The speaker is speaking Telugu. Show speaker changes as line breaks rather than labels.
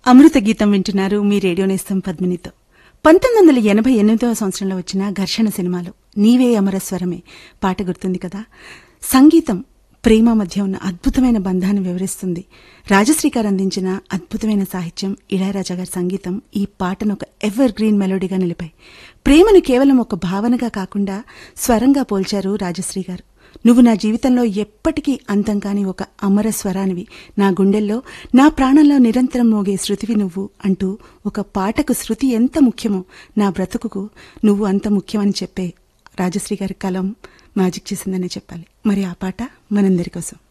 అమృత గీతం వింటున్నారు మీ రేడియో నేస్తం పద్మినితో పంతొమ్మిది వందల ఎనభై ఎనిమిదవ సంవత్సరంలో వచ్చిన ఘర్షణ సినిమాలో నీవే అమరస్వరమే పాట గుర్తుంది కదా సంగీతం ప్రేమ మధ్య ఉన్న అద్భుతమైన బంధాన్ని వివరిస్తుంది రాజశ్రీ గారు అందించిన అద్భుతమైన సాహిత్యం ఇళయరాజా గారి సంగీతం ఈ పాటను ఒక ఎవర్ గ్రీన్ మెలోడీగా నిలిపాయి ప్రేమను కేవలం ఒక భావనగా కాకుండా స్వరంగా పోల్చారు రాజశ్రీ గారు నువ్వు నా జీవితంలో ఎప్పటికీ అంతం కాని ఒక అమర స్వరానివి నా గుండెల్లో నా ప్రాణంలో నిరంతరం మోగే శృతివి నువ్వు అంటూ ఒక పాటకు శృతి ఎంత ముఖ్యమో నా బ్రతుకుకు నువ్వు అంత ముఖ్యమని చెప్పే రాజశ్రీ గారి కలం మ్యాజిక్ చేసిందని చెప్పాలి మరి ఆ పాట మనందరి కోసం